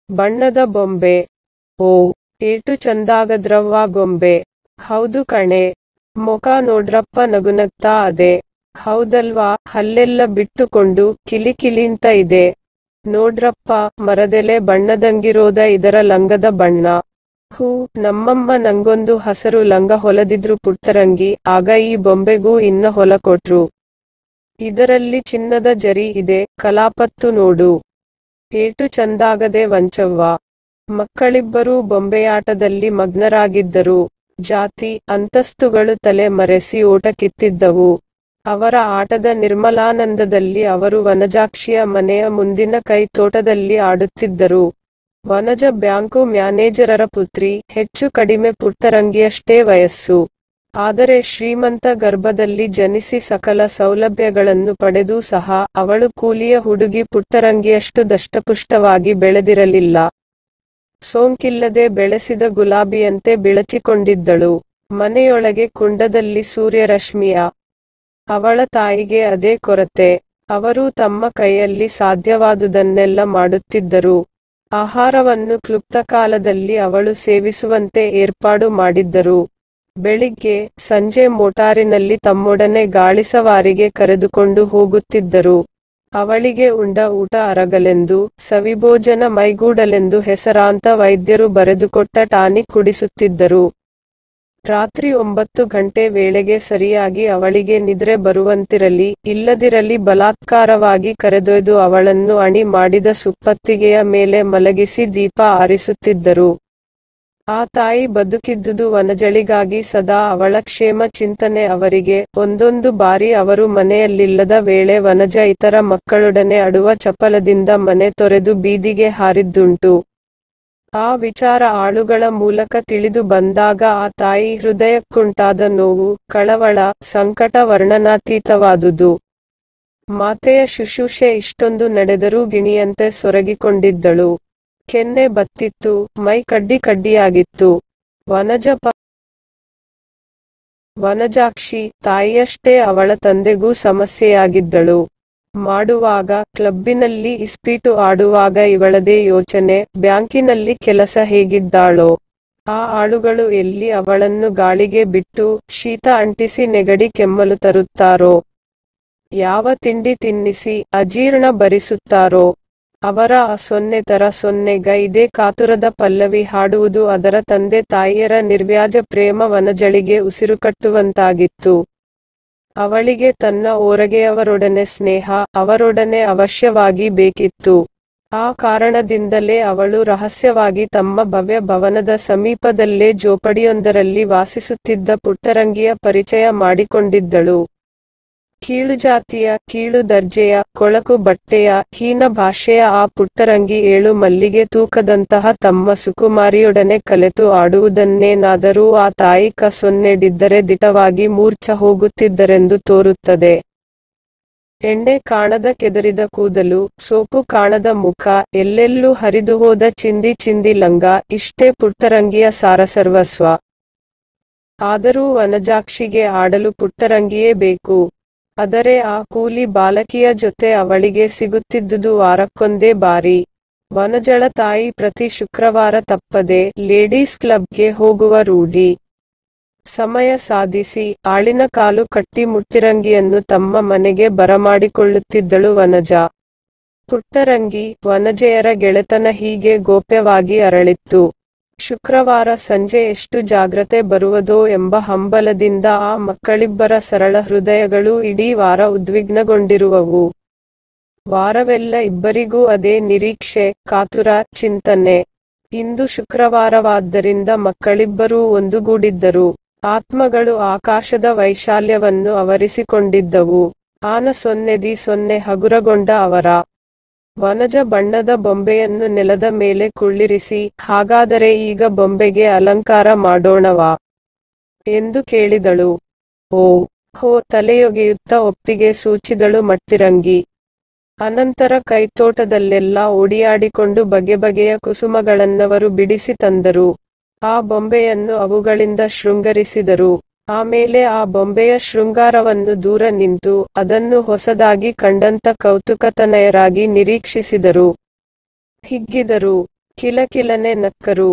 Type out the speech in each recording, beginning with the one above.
ಬಣ್ಣದ ಬೊಂಬೆ ಓ ಏಟು ಚಂದಾಗದ್ರವ್ವ ಗೊಂಬೆ ಹೌದು ಕಣೆ ಮೊಕ ನೋಡ್ರಪ್ಪ ನಗುನಗ್ತಾ ಅದೆ ಹೌದಲ್ವಾ ಹಲ್ಲೆಲ್ಲ ಬಿಟ್ಟುಕೊಂಡು ಕಿಲಿಕಿಲಿಂತ ಇದೆ ನೋಡ್ರಪ್ಪ ಮರದೆಲೆ ಬಣ್ಣದಂಗಿರೋದ ಇದರ ಲಂಗದ ಬಣ್ಣ ಹೂ ನಮ್ಮಮ್ಮ ನಂಗೊಂದು ಹಸರು ಲಂಗ ಹೊಲದಿದ್ರು ಪುಟ್ಟರಂಗಿ ಆಗ ಈ ಬೊಂಬೆಗೂ ಇನ್ನ ಹೊಲ ಕೊಟ್ರು ಇದರಲ್ಲಿ ಚಿನ್ನದ ಜರಿ ಇದೆ ಕಲಾಪತ್ತು ನೋಡು ಏಟು ಚಂದಾಗದೆ ವಂಚವ್ವ ಮಕ್ಕಳಿಬ್ಬರೂ ಬೊಂಬೆಯಾಟದಲ್ಲಿ ಮಗ್ನರಾಗಿದ್ದರು ಜಾತಿ ಅಂತಸ್ತುಗಳು ತಲೆ ಮರೆಸಿ ಓಟ ಕಿತ್ತಿದ್ದವು ಅವರ ಆಟದ ನಿರ್ಮಲಾನಂದದಲ್ಲಿ ಅವರು ವನಜಾಕ್ಷಿಯ ಮನೆಯ ಮುಂದಿನ ಕೈ ತೋಟದಲ್ಲಿ ಆಡುತ್ತಿದ್ದರು ವನಜ ಬ್ಯಾಂಕು ಮ್ಯಾನೇಜರರ ಪುತ್ರಿ ಹೆಚ್ಚು ಕಡಿಮೆ ಪುಟ್ಟರಂಗಿಯಷ್ಟೇ ವಯಸ್ಸು ಆದರೆ ಶ್ರೀಮಂತ ಗರ್ಭದಲ್ಲಿ ಜನಿಸಿ ಸಕಲ ಸೌಲಭ್ಯಗಳನ್ನು ಪಡೆದೂ ಸಹ ಅವಳು ಕೂಲಿಯ ಹುಡುಗಿ ಪುಟ್ಟರಂಗಿಯಷ್ಟು ದಷ್ಟಪುಷ್ಟವಾಗಿ ಬೆಳೆದಿರಲಿಲ್ಲ ಸೋಂಕಿಲ್ಲದೆ ಬೆಳೆಸಿದ ಗುಲಾಬಿಯಂತೆ ಬಿಳಚಿಕೊಂಡಿದ್ದಳು ಮನೆಯೊಳಗೆ ಕುಂಡದಲ್ಲಿ ಸೂರ್ಯರಶ್ಮಿಯ ಅವಳ ತಾಯಿಗೆ ಅದೇ ಕೊರತೆ ಅವರು ತಮ್ಮ ಕೈಯಲ್ಲಿ ಸಾಧ್ಯವಾದುದನ್ನೆಲ್ಲ ಮಾಡುತ್ತಿದ್ದರು ಆಹಾರವನ್ನು ಕ್ಲುಪ್ತ ಕಾಲದಲ್ಲಿ ಅವಳು ಸೇವಿಸುವಂತೆ ಏರ್ಪಾಡು ಮಾಡಿದ್ದರು ಬೆಳಿಗ್ಗೆ ಸಂಜೆ ಮೋಟಾರಿನಲ್ಲಿ ತಮ್ಮೊಡನೆ ಗಾಳಿ ಸವಾರಿಗೆ ಕರೆದುಕೊಂಡು ಹೋಗುತ್ತಿದ್ದರು ಅವಳಿಗೆ ಉಂಡ ಊಟ ಅರಗಲೆಂದು ಸವಿಭೋಜನ ಮೈಗೂಡಲೆಂದು ಹೆಸರಾಂತ ವೈದ್ಯರು ಬರೆದುಕೊಟ್ಟ ಟಾನಿಕ್ ಕುಡಿಸುತ್ತಿದ್ದರು ರಾತ್ರಿ ಒಂಬತ್ತು ಗಂಟೆ ವೇಳೆಗೆ ಸರಿಯಾಗಿ ಅವಳಿಗೆ ನಿದ್ರೆ ಬರುವಂತಿರಲಿ ಇಲ್ಲದಿರಲಿ ಬಲಾತ್ಕಾರವಾಗಿ ಕರೆದೊಯ್ದು ಅವಳನ್ನು ಅಣಿ ಮಾಡಿದ ಸುಪ್ಪತ್ತಿಗೆಯ ಮೇಲೆ ಮಲಗಿಸಿ ದೀಪ ಆರಿಸುತ್ತಿದ್ದರು ಆ ತಾಯಿ ಬದುಕಿದ್ದುದು ವನಜಳಿಗಾಗಿ ಸದಾ ಅವಳ ಕ್ಷೇಮ ಚಿಂತನೆ ಅವರಿಗೆ ಒಂದೊಂದು ಬಾರಿ ಅವರು ಮನೆಯಲ್ಲಿಲ್ಲದ ವೇಳೆ ವನಜ ಇತರ ಮಕ್ಕಳೊಡನೆ ಅಡುವ ಚಪಲದಿಂದ ಮನೆ ತೊರೆದು ಬೀದಿಗೆ ಹಾರಿದ್ದುಂಟು ಆ ವಿಚಾರ ಆಳುಗಳ ಮೂಲಕ ತಿಳಿದು ಬಂದಾಗ ಆ ತಾಯಿ ಹೃದಯಕ್ಕುಂಟಾದ ನೋವು ಕಳವಳ ಸಂಕಟ ವರ್ಣನಾತೀತವಾದುದು ಮಾತೆಯ ಶುಶ್ರೂಷೆ ಇಷ್ಟೊಂದು ನಡೆದರೂ ಗಿಣಿಯಂತೆ ಸೊರಗಿಕೊಂಡಿದ್ದಳು ಕೆನ್ನೆ ಬತ್ತಿತ್ತು ಮೈ ಕಡ್ಡಿ ಕಡ್ಡಿಯಾಗಿತ್ತು ವನಜ ಪ ವನಜಾಕ್ಷಿ ತಾಯಿಯಷ್ಟೇ ಅವಳ ತಂದೆಗೂ ಸಮಸ್ಯೆಯಾಗಿದ್ದಳು ಮಾಡುವಾಗ ಕ್ಲಬ್ಬಿನಲ್ಲಿ ಇಸ್ಪೀಟು ಆಡುವಾಗ ಇವಳದೇ ಯೋಚನೆ ಬ್ಯಾಂಕಿನಲ್ಲಿ ಕೆಲಸ ಹೇಗಿದ್ದಾಳೋ ಆ ಆಳುಗಳು ಎಲ್ಲಿ ಅವಳನ್ನು ಗಾಳಿಗೆ ಬಿಟ್ಟು ಶೀತ ಅಂಟಿಸಿ ನೆಗಡಿ ಕೆಮ್ಮಲು ತರುತ್ತಾರೋ ಯಾವ ತಿಂಡಿ ತಿನ್ನಿಸಿ ಅಜೀರ್ಣ ಭರಿಸುತ್ತಾರೋ ಅವರ ಆ ಸೊನ್ನೆ ತರ ಸೊನ್ನೆಗ ಇದೇ ಕಾತುರದ ಪಲ್ಲವಿ ಹಾಡುವುದು ಅದರ ತಂದೆ ತಾಯಿಯರ ನಿರ್ವ್ಯಾಜ ಪ್ರೇಮ ವನಜಳಿಗೆ ಉಸಿರುಕಟ್ಟುವಂತಾಗಿತ್ತು ಅವಳಿಗೆ ತನ್ನ ಓರಗೆಯವರೊಡನೆ ಸ್ನೇಹ ಅವರೊಡನೆ ಅವಶ್ಯವಾಗಿ ಬೇಕಿತ್ತು ಆ ಕಾರಣದಿಂದಲೇ ಅವಳು ರಹಸ್ಯವಾಗಿ ತಮ್ಮ ಭವ್ಯ ಭವನದ ಸಮೀಪದಲ್ಲೇ ಜೋಪಡಿಯೊಂದರಲ್ಲಿ ವಾಸಿಸುತ್ತಿದ್ದ ಪುಟ್ಟರಂಗಿಯ ಪರಿಚಯ ಮಾಡಿಕೊಂಡಿದ್ದಳು ಕೀಳು ಜಾತಿಯ ಕೀಳು ದರ್ಜೆಯ ಕೊಳಕು ಬಟ್ಟೆಯ ಹೀನ ಭಾಷೆಯ ಆ ಪುಟ್ಟರಂಗಿ ಏಳು ಮಲ್ಲಿಗೆ ತೂಕದಂತಹ ತಮ್ಮ ಸುಕುಮಾರಿಯೊಡನೆ ಕಲೆತು ಆಡುವುದನ್ನೇನಾದರೂ ಆ ತಾಯಿ ಕ ಸೊನ್ನೆಡಿದ್ದರೆ ದಿಟವಾಗಿ ಮೂರ್ಛ ಹೋಗುತ್ತಿದ್ದರೆಂದು ತೋರುತ್ತದೆ ಎಣ್ಣೆ ಕಾಣದ ಕೆದರಿದ ಕೂದಲು ಸೋಪು ಕಾಣದ ಮುಖ ಎಲ್ಲೆಲ್ಲೂ ಹರಿದುಹೋದ ಚಿಂದಿ ಚಿಂದಿ ಲಂಗ ಇಷ್ಟೇ ಪುಟ್ಟರಂಗಿಯ ಸಾರಸರ್ವಸ್ವ ಆದರೂ ವನಜಾಕ್ಷಿಗೆ ಆಡಲು ಪುಟ್ಟರಂಗಿಯೇ ಬೇಕು ಆದರೆ ಆ ಕೂಲಿ ಬಾಲಕಿಯ ಜೊತೆ ಅವಳಿಗೆ ಸಿಗುತ್ತಿದ್ದುದು ವಾರಕ್ಕೊಂದೇ ಬಾರಿ ವನಜಳ ತಾಯಿ ಪ್ರತಿ ಶುಕ್ರವಾರ ತಪ್ಪದೆ ಲೇಡೀಸ್ ಕ್ಲಬ್ಗೆ ಹೋಗುವ ರೂಢಿ ಸಮಯ ಸಾಧಿಸಿ ಆಳಿನ ಕಾಲು ಕಟ್ಟಿ ಮುಟ್ಟಿರಂಗಿಯನ್ನು ತಮ್ಮ ಮನೆಗೆ ಬರಮಾಡಿಕೊಳ್ಳುತ್ತಿದ್ದಳು ವನಜ ಪುಟ್ಟರಂಗಿ ವನಜೆಯರ ಗೆಳೆತನ ಹೀಗೆ ಗೋಪ್ಯವಾಗಿ ಅರಳಿತ್ತು ಶುಕ್ರವಾರ ಸಂಜೆ ಎಷ್ಟು ಜಾಗ್ರತೆ ಬರುವುದೋ ಎಂಬ ಹಂಬಲದಿಂದ ಆ ಮಕ್ಕಳಿಬ್ಬರ ಸರಳ ಹೃದಯಗಳು ಇಡೀ ವಾರ ಉದ್ವಿಗ್ನಗೊಂಡಿರುವವು ವಾರವೆಲ್ಲ ಇಬ್ಬರಿಗೂ ಅದೇ ನಿರೀಕ್ಷೆ ಕಾತುರ ಚಿಂತನೆ ಇಂದು ಶುಕ್ರವಾರವಾದ್ದರಿಂದ ಮಕ್ಕಳಿಬ್ಬರೂ ಒಂದುಗೂಡಿದ್ದರು ಆತ್ಮಗಳು ಆಕಾಶದ ವೈಶಾಲ್ಯವನ್ನು ಆವರಿಸಿಕೊಂಡಿದ್ದವು ಆನ ಸೊನ್ನೆದಿ ಸೊನ್ನೆ ಹಗುರಗೊಂಡ ಅವರ ವನಜ ಬಣ್ಣದ ಬೊಂಬೆಯನ್ನು ನೆಲದ ಮೇಲೆ ಕುಳ್ಳಿರಿಸಿ ಹಾಗಾದರೆ ಈಗ ಬೊಂಬೆಗೆ ಅಲಂಕಾರ ಮಾಡೋಣವಾ ಎಂದು ಕೇಳಿದಳು ಓ ಹೋ ತಲೆಯೊಗೆಯುತ್ತ ಒಪ್ಪಿಗೆ ಸೂಚಿದಳು ಮಟ್ಟಿರಂಗಿ ಅನಂತರ ಕೈತೋಟದಲ್ಲೆಲ್ಲ ಓಡಿಯಾಡಿಕೊಂಡು ಬಗೆ ಬಗೆಯ ಕುಸುಮಗಳನ್ನವರು ಬಿಡಿಸಿ ತಂದರು ಆ ಬೊಂಬೆಯನ್ನು ಅವುಗಳಿಂದ ಶೃಂಗರಿಸಿದರು ಆಮೇಲೆ ಆ ಬೊಂಬೆಯ ಶೃಂಗಾರವನ್ನು ದೂರ ನಿಂತು ಅದನ್ನು ಹೊಸದಾಗಿ ಕಂಡಂತ ಕೌತುಕತನಯರಾಗಿ ನಿರೀಕ್ಷಿಸಿದರು ಹಿಗ್ಗಿದರು ಕಿಲಕಿಲನೆ ನಕ್ಕರು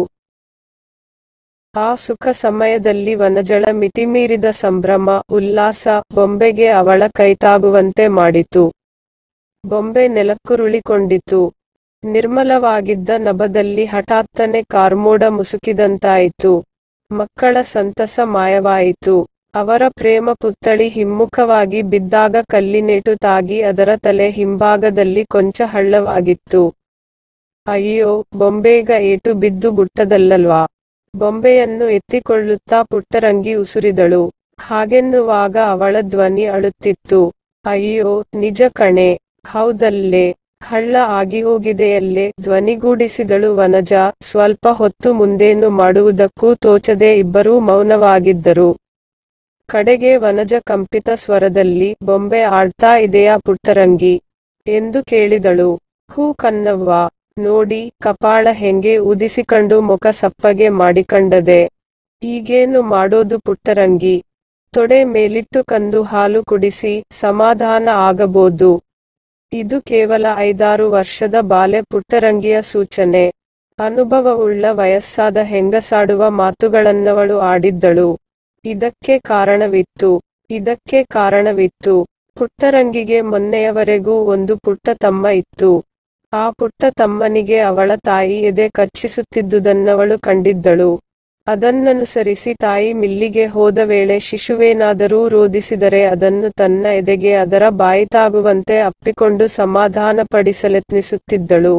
ಆ ಸುಖ ಸಮಯದಲ್ಲಿ ವನಜಳ ಮಿತಿಮೀರಿದ ಸಂಭ್ರಮ ಉಲ್ಲಾಸ ಬೊಂಬೆಗೆ ಅವಳ ಕೈತಾಗುವಂತೆ ಮಾಡಿತು ಬೊಂಬೆ ನೆಲಕ್ಕುರುಳಿಕೊಂಡಿತು ನಿರ್ಮಲವಾಗಿದ್ದ ನಭದಲ್ಲಿ ಹಠಾತ್ತನೆ ಕಾರ್ಮೋಡ ಮುಸುಕಿದಂತಾಯಿತು ಮಕ್ಕಳ ಸಂತಸ ಮಾಯವಾಯಿತು ಅವರ ಪ್ರೇಮ ಪುತ್ಥಳಿ ಹಿಮ್ಮುಖವಾಗಿ ಬಿದ್ದಾಗ ಕಲ್ಲಿನೇಟು ತಾಗಿ ಅದರ ತಲೆ ಹಿಂಭಾಗದಲ್ಲಿ ಕೊಂಚ ಹಳ್ಳವಾಗಿತ್ತು ಅಯ್ಯೋ ಬೊಂಬೇಗ ಏಟು ಬಿದ್ದು ಗುಟ್ಟದಲ್ಲಲ್ವಾ ಬೊಂಬೆಯನ್ನು ಎತ್ತಿಕೊಳ್ಳುತ್ತಾ ಪುಟ್ಟರಂಗಿ ಉಸುರಿದಳು ಹಾಗೆನ್ನುವಾಗ ಅವಳ ಧ್ವನಿ ಅಳುತ್ತಿತ್ತು ಅಯ್ಯೋ ನಿಜ ಕಣೆ ಹೌದಲ್ಲೇ ಹಳ್ಳ ಆಗಿ ಹೋಗಿದೆಯಲ್ಲೇ ಧ್ವನಿಗೂಡಿಸಿದಳು ವನಜ ಸ್ವಲ್ಪ ಹೊತ್ತು ಮುಂದೇನು ಮಾಡುವುದಕ್ಕೂ ತೋಚದೆ ಇಬ್ಬರೂ ಮೌನವಾಗಿದ್ದರು ಕಡೆಗೆ ವನಜ ಕಂಪಿತ ಸ್ವರದಲ್ಲಿ ಬೊಂಬೆ ಆಡ್ತಾ ಇದೆಯಾ ಪುಟ್ಟರಂಗಿ ಎಂದು ಕೇಳಿದಳು ಹೂ ಕನ್ನವ್ವ ನೋಡಿ ಕಪಾಳ ಹೆಂಗೆ ಉದಿಸಿಕೊಂಡು ಮುಖ ಸಪ್ಪಗೆ ಮಾಡಿಕೊಂಡದೆ ಈಗೇನು ಮಾಡೋದು ಪುಟ್ಟರಂಗಿ ತೊಡೆ ಮೇಲಿಟ್ಟು ಕಂದು ಹಾಲು ಕುಡಿಸಿ ಸಮಾಧಾನ ಆಗಬೋದು ಇದು ಕೇವಲ ಐದಾರು ವರ್ಷದ ಬಾಲೆ ಪುಟ್ಟರಂಗಿಯ ಸೂಚನೆ ಅನುಭವವುಳ್ಳ ವಯಸ್ಸಾದ ಹೆಂಗಸಾಡುವ ಮಾತುಗಳನ್ನವಳು ಆಡಿದ್ದಳು ಇದಕ್ಕೆ ಕಾರಣವಿತ್ತು ಇದಕ್ಕೆ ಕಾರಣವಿತ್ತು ಪುಟ್ಟರಂಗಿಗೆ ಮೊನ್ನೆಯವರೆಗೂ ಒಂದು ಪುಟ್ಟ ತಮ್ಮ ಇತ್ತು ಆ ಪುಟ್ಟ ತಮ್ಮನಿಗೆ ಅವಳ ತಾಯಿ ಎದೆ ಕಚ್ಚಿಸುತ್ತಿದ್ದುದನ್ನವಳು ಕಂಡಿದ್ದಳು ಅದನ್ನನುಸರಿಸಿ ತಾಯಿ ಮಿಲ್ಲಿಗೆ ಹೋದ ವೇಳೆ ಶಿಶುವೇನಾದರೂ ರೋಧಿಸಿದರೆ ಅದನ್ನು ತನ್ನ ಎದೆಗೆ ಅದರ ಬಾಯಿತಾಗುವಂತೆ ಅಪ್ಪಿಕೊಂಡು ಸಮಾಧಾನಪಡಿಸಲೆತ್ನಿಸುತ್ತಿದ್ದಳು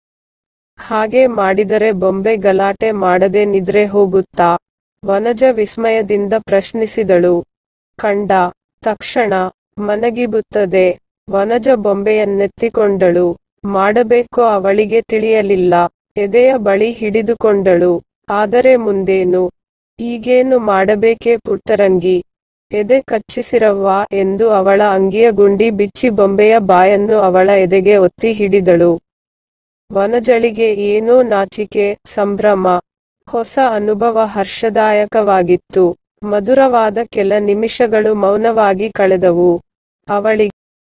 ಹಾಗೆ ಮಾಡಿದರೆ ಬೊಂಬೆ ಗಲಾಟೆ ಮಾಡದೆ ನಿದ್ರೆ ಹೋಗುತ್ತಾ ವನಜ ವಿಸ್ಮಯದಿಂದ ಪ್ರಶ್ನಿಸಿದಳು ಕಂಡ ತಕ್ಷಣ ಮನಗಿಬುತ್ತದೆ ವನಜ ಬೊಂಬೆಯನ್ನೆತ್ತಿಕೊಂಡಳು ಮಾಡಬೇಕೋ ಅವಳಿಗೆ ತಿಳಿಯಲಿಲ್ಲ ಎದೆಯ ಬಳಿ ಹಿಡಿದುಕೊಂಡಳು ಆದರೆ ಮುಂದೇನು ಈಗೇನು ಮಾಡಬೇಕೇ ಪುಟ್ಟರಂಗಿ ಎದೆ ಕಚ್ಚಿಸಿರವ್ವ ಎಂದು ಅವಳ ಅಂಗಿಯ ಗುಂಡಿ ಬಿಚ್ಚಿ ಬೊಂಬೆಯ ಬಾಯನ್ನು ಅವಳ ಎದೆಗೆ ಒತ್ತಿ ಹಿಡಿದಳು ವನಜಳಿಗೆ ಏನೋ ನಾಚಿಕೆ ಸಂಭ್ರಮ ಹೊಸ ಅನುಭವ ಹರ್ಷದಾಯಕವಾಗಿತ್ತು ಮಧುರವಾದ ಕೆಲ ನಿಮಿಷಗಳು ಮೌನವಾಗಿ ಕಳೆದವು ಅವಳಿ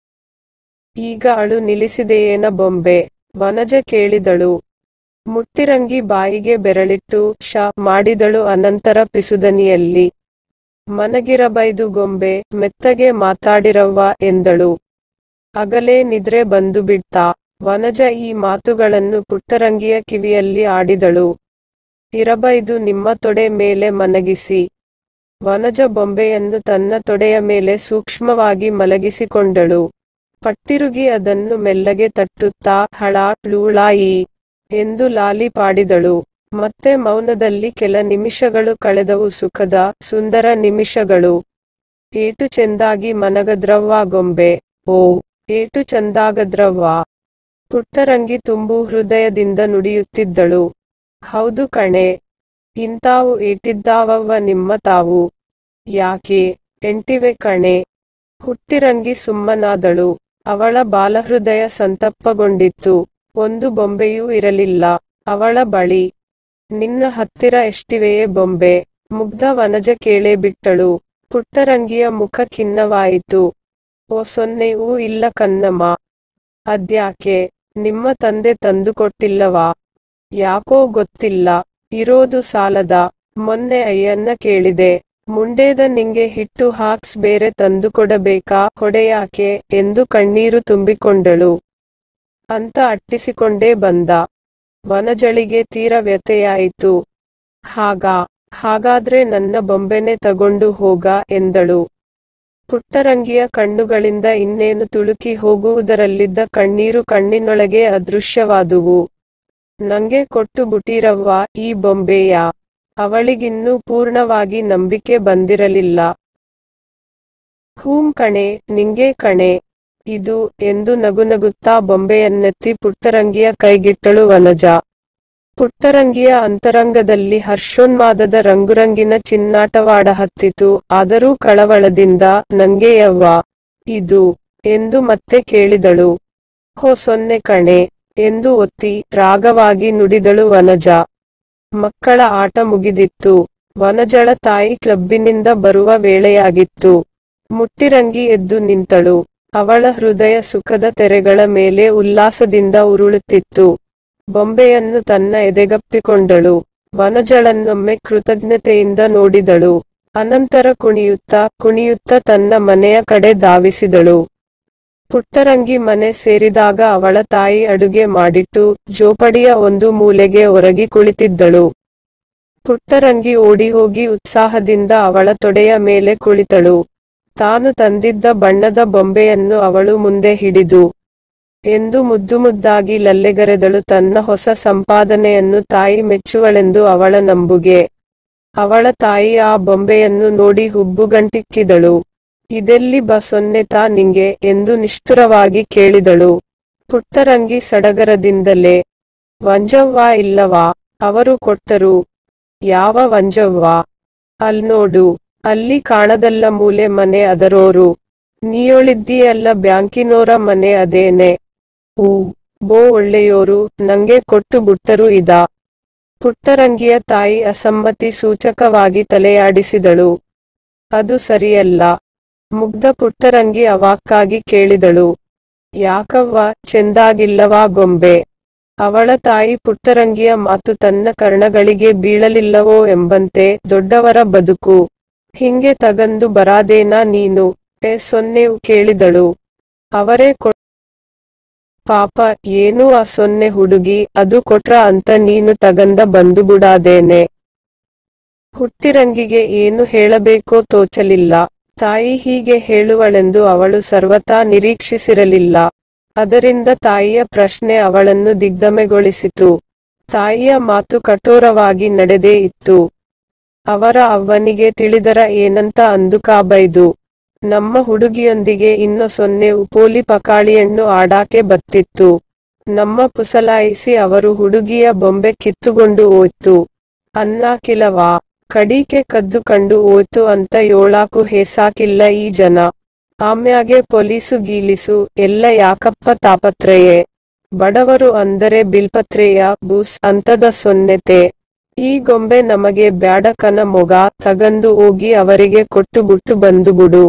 ಈಗ ಅಳು ನಿಲ್ಲಿಸಿದೆಯೇನ ಬೊಂಬೆ ವನಜ ಕೇಳಿದಳು ಮುಟ್ಟಿರಂಗಿ ಬಾಯಿಗೆ ಬೆರಳಿಟ್ಟು ಶ ಮಾಡಿದಳು ಅನಂತರ ಪಿಸುದನಿಯಲ್ಲಿ ಮನಗಿರಬೈದು ಗೊಂಬೆ ಮೆತ್ತಗೆ ಮಾತಾಡಿರವ್ವ ಎಂದಳು ಅಗಲೇ ನಿದ್ರೆ ಬಂದು ಬಿಡ್ತಾ ವನಜ ಈ ಮಾತುಗಳನ್ನು ಪುಟ್ಟರಂಗಿಯ ಕಿವಿಯಲ್ಲಿ ಆಡಿದಳು ಇರಬೈದು ನಿಮ್ಮ ತೊಡೆ ಮೇಲೆ ಮನಗಿಸಿ ವನಜ ಬೊಂಬೆಯನ್ನು ತನ್ನ ತೊಡೆಯ ಮೇಲೆ ಸೂಕ್ಷ್ಮವಾಗಿ ಮಲಗಿಸಿಕೊಂಡಳು ಪಟ್ಟಿರುಗಿ ಅದನ್ನು ಮೆಲ್ಲಗೆ ತಟ್ಟುತ್ತಾ ಹಳ ಲೂಳಾಯಿ ಎಂದು ಲಾಲಿ ಪಾಡಿದಳು ಮತ್ತೆ ಮೌನದಲ್ಲಿ ಕೆಲ ನಿಮಿಷಗಳು ಕಳೆದವು ಸುಖದ ಸುಂದರ ನಿಮಿಷಗಳು ಏಟು ಚೆಂದಾಗಿ ಮನಗದ್ರವ್ವ ಗೊಂಬೆ ಓ ಏಟು ಚಂದಾಗದ್ರವ್ವ ಪುಟ್ಟರಂಗಿ ತುಂಬು ಹೃದಯದಿಂದ ನುಡಿಯುತ್ತಿದ್ದಳು ಹೌದು ಕಣೆ ಇಂತಾವು ಏಟಿದ್ದಾವವ್ವ ನಿಮ್ಮ ತಾವು ಯಾಕೆ ಎಂಟಿವೆ ಕಣೆ ಹುಟ್ಟಿರಂಗಿ ಸುಮ್ಮನಾದಳು ಅವಳ ಬಾಲಹೃದಯ ಸಂತಪ್ಪಗೊಂಡಿತ್ತು ಒಂದು ಬೊಂಬೆಯೂ ಇರಲಿಲ್ಲ ಅವಳ ಬಳಿ ನಿನ್ನ ಹತ್ತಿರ ಎಷ್ಟಿವೆಯೇ ಬೊಂಬೆ ಮುಗ್ಧ ವನಜ ಕೇಳೇ ಬಿಟ್ಟಳು ಪುಟ್ಟರಂಗಿಯ ಮುಖ ಖಿನ್ನವಾಯಿತು ಓ ಸೊನ್ನೆಯೂ ಇಲ್ಲ ಕನ್ನಮ್ಮ ಅದ್ಯಾಕೆ ನಿಮ್ಮ ತಂದೆ ತಂದುಕೊಟ್ಟಿಲ್ಲವಾ ಯಾಕೋ ಗೊತ್ತಿಲ್ಲ ಇರೋದು ಸಾಲದ ಮೊನ್ನೆ ಅಯ್ಯನ್ನ ಕೇಳಿದೆ ಮುಂಡೇದ ನಿಂಗೆ ಹಿಟ್ಟು ಹಾಕ್ಸ್ ಬೇರೆ ತಂದುಕೊಡಬೇಕಾ ಹೊಡೆಯಾಕೆ ಎಂದು ಕಣ್ಣೀರು ತುಂಬಿಕೊಂಡಳು ಅಂತ ಅಟ್ಟಿಸಿಕೊಂಡೇ ಬಂದ ವನಜಳಿಗೆ ತೀರ ವ್ಯಥೆಯಾಯಿತು ಹಾಗಾ ಹಾಗಾದ್ರೆ ನನ್ನ ಬೊಂಬೆನೆ ತಗೊಂಡು ಹೋಗ ಎಂದಳು ಪುಟ್ಟರಂಗಿಯ ಕಣ್ಣುಗಳಿಂದ ಇನ್ನೇನು ತುಳುಕಿ ಹೋಗುವುದರಲ್ಲಿದ್ದ ಕಣ್ಣೀರು ಕಣ್ಣಿನೊಳಗೆ ಅದೃಶ್ಯವಾದುವು ನಂಗೆ ಕೊಟ್ಟು ಬುಟೀರವ್ವ ಈ ಬೊಂಬೆಯ ಅವಳಿಗಿನ್ನೂ ಪೂರ್ಣವಾಗಿ ನಂಬಿಕೆ ಬಂದಿರಲಿಲ್ಲ ಹೂಂ ಕಣೆ ನಿಂಗೆ ಕಣೆ ಇದು ಎಂದು ನಗುನಗುತ್ತಾ ಬೊಂಬೆಯನ್ನೆತ್ತಿ ಪುಟ್ಟರಂಗಿಯ ಕೈಗಿಟ್ಟಳು ವನಜ ಪುಟ್ಟರಂಗಿಯ ಅಂತರಂಗದಲ್ಲಿ ಹರ್ಷೋನ್ಮಾದದ ರಂಗುರಂಗಿನ ಚಿನ್ನಾಟವಾಡ ಹತ್ತಿತು ಆದರೂ ಕಳವಳದಿಂದ ನಂಗೆ ಯವ್ವ ಇದು ಎಂದು ಮತ್ತೆ ಕೇಳಿದಳು ಹೋ ಸೊನ್ನೆ ಕಣೆ ಎಂದು ಒತ್ತಿ ರಾಗವಾಗಿ ನುಡಿದಳು ವನಜ ಮಕ್ಕಳ ಆಟ ಮುಗಿದಿತ್ತು ವನಜಳ ತಾಯಿ ಕ್ಲಬ್ಬಿನಿಂದ ಬರುವ ವೇಳೆಯಾಗಿತ್ತು ಮುಟ್ಟಿರಂಗಿ ಎದ್ದು ನಿಂತಳು ಅವಳ ಹೃದಯ ಸುಖದ ತೆರೆಗಳ ಮೇಲೆ ಉಲ್ಲಾಸದಿಂದ ಉರುಳುತ್ತಿತ್ತು ಬೊಂಬೆಯನ್ನು ತನ್ನ ಎದೆಗಪ್ಪಿಕೊಂಡಳು ವನಜಳನ್ನೊಮ್ಮೆ ಕೃತಜ್ಞತೆಯಿಂದ ನೋಡಿದಳು ಅನಂತರ ಕುಣಿಯುತ್ತಾ ಕುಣಿಯುತ್ತಾ ತನ್ನ ಮನೆಯ ಕಡೆ ಧಾವಿಸಿದಳು ಪುಟ್ಟರಂಗಿ ಮನೆ ಸೇರಿದಾಗ ಅವಳ ತಾಯಿ ಅಡುಗೆ ಮಾಡಿಟ್ಟು ಜೋಪಡಿಯ ಒಂದು ಮೂಲೆಗೆ ಒರಗಿ ಕುಳಿತಿದ್ದಳು ಪುಟ್ಟರಂಗಿ ಓಡಿಹೋಗಿ ಉತ್ಸಾಹದಿಂದ ಅವಳ ತೊಡೆಯ ಮೇಲೆ ಕುಳಿತಳು ತಾನು ತಂದಿದ್ದ ಬಣ್ಣದ ಬೊಂಬೆಯನ್ನು ಅವಳು ಮುಂದೆ ಹಿಡಿದು ಎಂದು ಮುದ್ದು ಮುದ್ದಾಗಿ ಲಲ್ಲೆಗರೆದಳು ತನ್ನ ಹೊಸ ಸಂಪಾದನೆಯನ್ನು ತಾಯಿ ಮೆಚ್ಚುವಳೆಂದು ಅವಳ ನಂಬುಗೆ ಅವಳ ತಾಯಿ ಆ ಬೊಂಬೆಯನ್ನು ನೋಡಿ ಹುಬ್ಬುಗಂಟಿಕ್ಕಿದಳು ಇದೆಲ್ಲಿ ಬ ಸೊನ್ನೆತಾ ನಿಂಗೆ ಎಂದು ನಿಷ್ಠುರವಾಗಿ ಕೇಳಿದಳು ಪುಟ್ಟರಂಗಿ ಸಡಗರದಿಂದಲೇ ವಂಜವ್ವ ಇಲ್ಲವಾ ಅವರು ಕೊಟ್ಟರು ಯಾವ ವಂಜವ್ವ ಅಲ್ನೋಡು ಅಲ್ಲಿ ಕಾಣದಲ್ಲ ಮೂಲೆ ಮನೆ ಅದರೋರು ನೀಯೊಳಿದ್ದೀಯಲ್ಲ ಬ್ಯಾಂಕಿನೋರ ಮನೆ ಅದೇನೆ ಊ ಬೋ ಒಳ್ಳೆಯೋರು ನಂಗೆ ಕೊಟ್ಟು ಬಿಟ್ಟರು ಇದ ಪುಟ್ಟರಂಗಿಯ ತಾಯಿ ಅಸಮ್ಮತಿ ಸೂಚಕವಾಗಿ ತಲೆಯಾಡಿಸಿದಳು ಅದು ಸರಿಯಲ್ಲ ಮುಗ್ಧ ಪುಟ್ಟರಂಗಿ ಅವಾಕ್ಕಾಗಿ ಕೇಳಿದಳು ಯಾಕವ್ವ ಚೆಂದಾಗಿಲ್ಲವಾ ಗೊಂಬೆ ಅವಳ ತಾಯಿ ಪುಟ್ಟರಂಗಿಯ ಮಾತು ತನ್ನ ಕರ್ಣಗಳಿಗೆ ಬೀಳಲಿಲ್ಲವೋ ಎಂಬಂತೆ ದೊಡ್ಡವರ ಬದುಕು ಹಿಂಗೆ ತಗಂದು ಬರಾದೇನಾ ನೀನು ಎ ಸೊನ್ನೆವು ಕೇಳಿದಳು ಅವರೇ ಕೊ ಪಾಪ ಏನು ಆ ಸೊನ್ನೆ ಹುಡುಗಿ ಅದು ಕೊಟ್ರ ಅಂತ ನೀನು ತಗಂದ ಬಂದುಬಿಡಾದೇನೆ ಹುಟ್ಟಿರಂಗಿಗೆ ಏನು ಹೇಳಬೇಕೋ ತೋಚಲಿಲ್ಲ ತಾಯಿ ಹೀಗೆ ಹೇಳುವಳೆಂದು ಅವಳು ಸರ್ವತಾ ನಿರೀಕ್ಷಿಸಿರಲಿಲ್ಲ ಅದರಿಂದ ತಾಯಿಯ ಪ್ರಶ್ನೆ ಅವಳನ್ನು ದಿಗ್ಭ್ರಮೆಗೊಳಿಸಿತು ತಾಯಿಯ ಮಾತು ಕಠೋರವಾಗಿ ನಡೆದೇ ಇತ್ತು ಅವರ ಅವ್ವನಿಗೆ ತಿಳಿದರ ಏನಂತ ಅಂದುಕಾಬೈದು ನಮ್ಮ ಹುಡುಗಿಯೊಂದಿಗೆ ಇನ್ನು ಸೊನ್ನೆ ಉಪೋಲಿ ಪಕಾಳಿಯನ್ನು ಆಡಾಕೆ ಬತ್ತಿತ್ತು ನಮ್ಮ ಪುಸಲಾಯಿಸಿ ಅವರು ಹುಡುಗಿಯ ಬೊಂಬೆ ಕಿತ್ತುಕೊಂಡು ಹೋಯ್ತು ಅನ್ನಾಕಿಲವಾ ಕಡೀಕೆ ಕದ್ದು ಕಂಡು ಹೋಯ್ತು ಅಂತ ಯೋಳಾಕು ಹೇಸಾಕಿಲ್ಲ ಈ ಜನ ಆಮ್ಯಾಗೆ ಪೊಲೀಸು ಗೀಲಿಸು ಎಲ್ಲ ಯಾಕಪ್ಪ ತಾಪತ್ರಯೇ ಬಡವರು ಅಂದರೆ ಬಿಲ್ಪತ್ರೆಯ ಬೂಸ್ ಅಂತದ ಸೊನ್ನೆತೆ ಈ ಗೊಂಬೆ ನಮಗೆ ಬ್ಯಾಡಕನ ಮೊಗ ತಗಂದು ಹೋಗಿ ಅವರಿಗೆ ಕೊಟ್ಟು ಬಿಟ್ಟು ಬಂದುಬಿಡು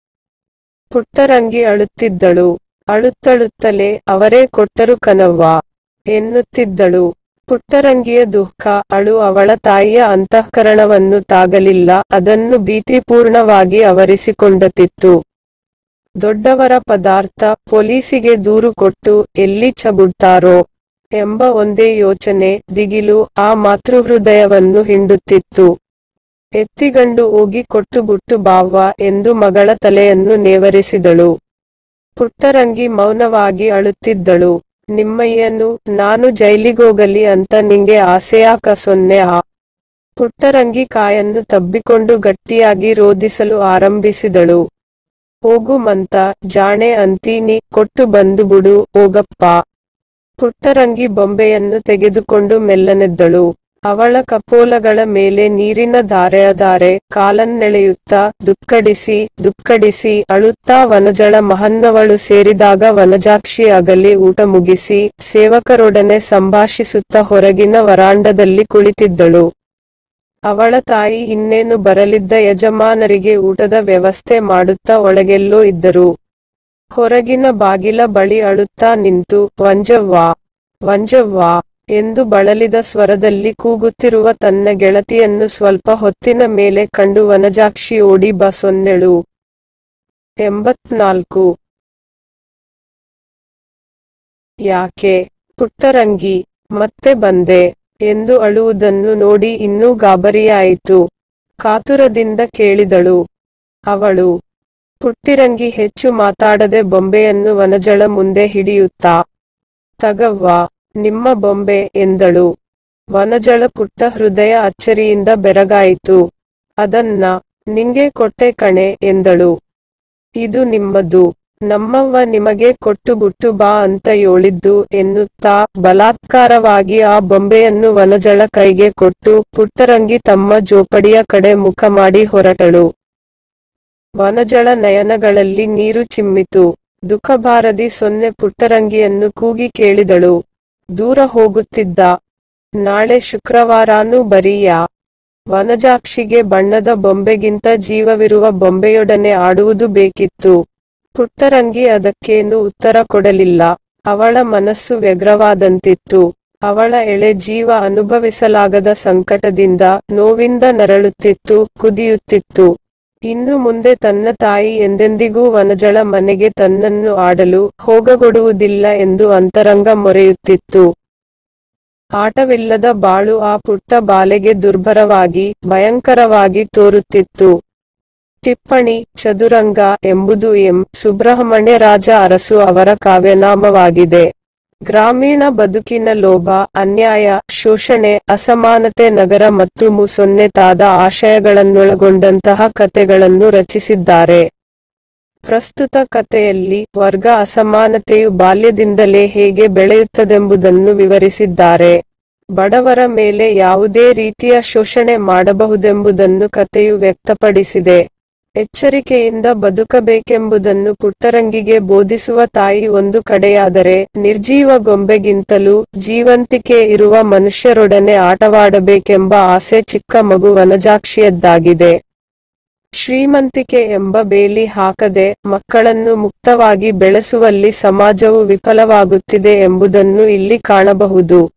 ಪುಟ್ಟರಂಗಿ ಅಳುತ್ತಿದ್ದಳು ಅಳುತ್ತಳುತ್ತಲೇ ಅವರೇ ಕೊಟ್ಟರು ಕನವ್ವ ಎನ್ನುತ್ತಿದ್ದಳು ಪುಟ್ಟರಂಗಿಯ ದುಃಖ ಅಳು ಅವಳ ತಾಯಿಯ ಅಂತಃಕರಣವನ್ನು ತಾಗಲಿಲ್ಲ ಅದನ್ನು ಭೀತಿಪೂರ್ಣವಾಗಿ ಅವರಿಸಿಕೊಂಡತಿತ್ತು ದೊಡ್ಡವರ ಪದಾರ್ಥ ಪೊಲೀಸಿಗೆ ದೂರು ಕೊಟ್ಟು ಎಲ್ಲಿ ಚಬುಡ್ತಾರೋ ಎಂಬ ಒಂದೇ ಯೋಚನೆ ದಿಗಿಲು ಆ ಮಾತೃಹೃದಯವನ್ನು ಹಿಂಡುತ್ತಿತ್ತು ಎತ್ತಿಗಂಡು ಹೋಗಿ ಕೊಟ್ಟು ಬಿಟ್ಟು ಬಾವ್ವ ಎಂದು ಮಗಳ ತಲೆಯನ್ನು ನೇವರಿಸಿದಳು ಪುಟ್ಟರಂಗಿ ಮೌನವಾಗಿ ಅಳುತ್ತಿದ್ದಳು ನಿಮ್ಮಯ್ಯನು ನಾನು ಜೈಲಿಗೋಗಲಿ ಅಂತ ನಿಂಗೆ ಆಸೆಯಾಕ ಸೊನ್ನೆ ಆ ಪುಟ್ಟರಂಗಿ ಕಾಯನ್ನು ತಬ್ಬಿಕೊಂಡು ಗಟ್ಟಿಯಾಗಿ ರೋಧಿಸಲು ಆರಂಭಿಸಿದಳು ಹೋಗು ಮಂತ ಜಾಣೆ ಅಂತೀನಿ ಕೊಟ್ಟು ಬಂದು ಬಿಡು ಹೋಗಪ್ಪ ಪುಟ್ಟರಂಗಿ ಬೊಂಬೆಯನ್ನು ತೆಗೆದುಕೊಂಡು ಮೆಲ್ಲನೆದ್ದಳು ಅವಳ ಕಪೋಲಗಳ ಮೇಲೆ ನೀರಿನ ಧಾರೆಯಧಾರೆ ಕಾಲನ್ನೆಳೆಯುತ್ತಾ ದುಕ್ಕಡಿಸಿ ದುಕ್ಕಡಿಸಿ ಅಳುತ್ತಾ ವನಜಳ ಮಹನ್ನವಳು ಸೇರಿದಾಗ ವನಜಾಕ್ಷಿ ಅಗಲಿ ಊಟ ಮುಗಿಸಿ ಸೇವಕರೊಡನೆ ಸಂಭಾಷಿಸುತ್ತಾ ಹೊರಗಿನ ವರಾಂಡದಲ್ಲಿ ಕುಳಿತಿದ್ದಳು ಅವಳ ತಾಯಿ ಇನ್ನೇನು ಬರಲಿದ್ದ ಯಜಮಾನರಿಗೆ ಊಟದ ವ್ಯವಸ್ಥೆ ಮಾಡುತ್ತಾ ಒಳಗೆಲ್ಲೋ ಇದ್ದರು ಹೊರಗಿನ ಬಾಗಿಲ ಬಳಿ ಅಳುತ್ತಾ ನಿಂತು ವಂಜವ್ವ ವಂಜವ್ವ ಎಂದು ಬಳಲಿದ ಸ್ವರದಲ್ಲಿ ಕೂಗುತ್ತಿರುವ ತನ್ನ ಗೆಳತಿಯನ್ನು ಸ್ವಲ್ಪ ಹೊತ್ತಿನ ಮೇಲೆ ಕಂಡು ವನಜಾಕ್ಷಿ ಓಡಿ ಬ ಸೊನ್ನೆಳು ಎಂಬತ್ನಾಲ್ಕು ಯಾಕೆ ಪುಟ್ಟರಂಗಿ ಮತ್ತೆ ಬಂದೆ ಎಂದು ಅಳುವುದನ್ನು ನೋಡಿ ಇನ್ನೂ ಗಾಬರಿಯಾಯಿತು ಕಾತುರದಿಂದ ಕೇಳಿದಳು ಅವಳು ಪುಟ್ಟಿರಂಗಿ ಹೆಚ್ಚು ಮಾತಾಡದೆ ಬೊಂಬೆಯನ್ನು ವನಜಳ ಮುಂದೆ ಹಿಡಿಯುತ್ತಾ ತಗವ್ವ ನಿಮ್ಮ ಬೊಂಬೆ ಎಂದಳು ವನಜಳ ಪುಟ್ಟ ಹೃದಯ ಅಚ್ಚರಿಯಿಂದ ಬೆರಗಾಯಿತು ಅದನ್ನ ನಿಂಗೆ ಕೊಟ್ಟೆ ಕಣೆ ಎಂದಳು ಇದು ನಿಮ್ಮದು ನಮ್ಮವ್ವ ನಿಮಗೆ ಕೊಟ್ಟು ಬಿಟ್ಟು ಬಾ ಅಂತ ಯೋಳಿದ್ದು ಎನ್ನುತ್ತಾ ಬಲಾತ್ಕಾರವಾಗಿ ಆ ಬೊಂಬೆಯನ್ನು ವನಜಳ ಕೈಗೆ ಕೊಟ್ಟು ಪುಟ್ಟರಂಗಿ ತಮ್ಮ ಜೋಪಡಿಯ ಕಡೆ ಮುಖ ಮಾಡಿ ಹೊರಟಳು ವನಜಳ ನಯನಗಳಲ್ಲಿ ನೀರು ಚಿಮ್ಮಿತು ದುಃಖಭಾರದಿ ಸೊನ್ನೆ ಪುಟ್ಟರಂಗಿಯನ್ನು ಕೂಗಿ ಕೇಳಿದಳು ದೂರ ಹೋಗುತ್ತಿದ್ದ ನಾಳೆ ಶುಕ್ರವಾರಾನೂ ಬರೀಯಾ ವನಜಾಕ್ಷಿಗೆ ಬಣ್ಣದ ಬೊಂಬೆಗಿಂತ ಜೀವವಿರುವ ಬೊಂಬೆಯೊಡನೆ ಆಡುವುದು ಬೇಕಿತ್ತು ಪುಟ್ಟರಂಗಿ ಅದಕ್ಕೇನು ಉತ್ತರ ಕೊಡಲಿಲ್ಲ ಅವಳ ಮನಸ್ಸು ವ್ಯಗ್ರವಾದಂತಿತ್ತು ಅವಳ ಎಳೆ ಜೀವ ಅನುಭವಿಸಲಾಗದ ಸಂಕಟದಿಂದ ನೋವಿಂದ ನರಳುತ್ತಿತ್ತು ಕುದಿಯುತ್ತಿತ್ತು ಇನ್ನು ಮುಂದೆ ತನ್ನ ತಾಯಿ ಎಂದೆಂದಿಗೂ ವನಜಳ ಮನೆಗೆ ತನ್ನನ್ನು ಆಡಲು ಹೋಗಗೊಡುವುದಿಲ್ಲ ಎಂದು ಅಂತರಂಗ ಮೊರೆಯುತ್ತಿತ್ತು ಆಟವಿಲ್ಲದ ಬಾಳು ಆ ಪುಟ್ಟ ಬಾಲೆಗೆ ದುರ್ಭರವಾಗಿ ಭಯಂಕರವಾಗಿ ತೋರುತ್ತಿತ್ತು ಟಿಪ್ಪಣಿ ಚದುರಂಗ ಎಂಬುದು ಎಂ ಸುಬ್ರಹ್ಮಣ್ಯ ರಾಜ ಅರಸು ಅವರ ಕಾವ್ಯನಾಮವಾಗಿದೆ ಗ್ರಾಮೀಣ ಬದುಕಿನ ಲೋಭ ಅನ್ಯಾಯ ಶೋಷಣೆ ಅಸಮಾನತೆ ನಗರ ಮತ್ತು ಮುಸೊನ್ನೆತಾದ ಆಶಯಗಳನ್ನೊಳಗೊಂಡಂತಹ ಕಥೆಗಳನ್ನು ರಚಿಸಿದ್ದಾರೆ ಪ್ರಸ್ತುತ ಕಥೆಯಲ್ಲಿ ವರ್ಗ ಅಸಮಾನತೆಯು ಬಾಲ್ಯದಿಂದಲೇ ಹೇಗೆ ಬೆಳೆಯುತ್ತದೆಂಬುದನ್ನು ವಿವರಿಸಿದ್ದಾರೆ ಬಡವರ ಮೇಲೆ ಯಾವುದೇ ರೀತಿಯ ಶೋಷಣೆ ಮಾಡಬಹುದೆಂಬುದನ್ನು ಕಥೆಯು ವ್ಯಕ್ತಪಡಿಸಿದೆ ಎಚ್ಚರಿಕೆಯಿಂದ ಬದುಕಬೇಕೆಂಬುದನ್ನು ಪುಟ್ಟರಂಗಿಗೆ ಬೋಧಿಸುವ ತಾಯಿ ಒಂದು ಕಡೆಯಾದರೆ ನಿರ್ಜೀವ ಗೊಂಬೆಗಿಂತಲೂ ಜೀವಂತಿಕೆ ಇರುವ ಮನುಷ್ಯರೊಡನೆ ಆಟವಾಡಬೇಕೆಂಬ ಆಸೆ ಚಿಕ್ಕ ಮಗು ವನಜಾಕ್ಷಿಯದ್ದಾಗಿದೆ ಶ್ರೀಮಂತಿಕೆ ಎಂಬ ಬೇಲಿ ಹಾಕದೆ ಮಕ್ಕಳನ್ನು ಮುಕ್ತವಾಗಿ ಬೆಳೆಸುವಲ್ಲಿ ಸಮಾಜವು ವಿಫಲವಾಗುತ್ತಿದೆ ಎಂಬುದನ್ನು ಇಲ್ಲಿ ಕಾಣಬಹುದು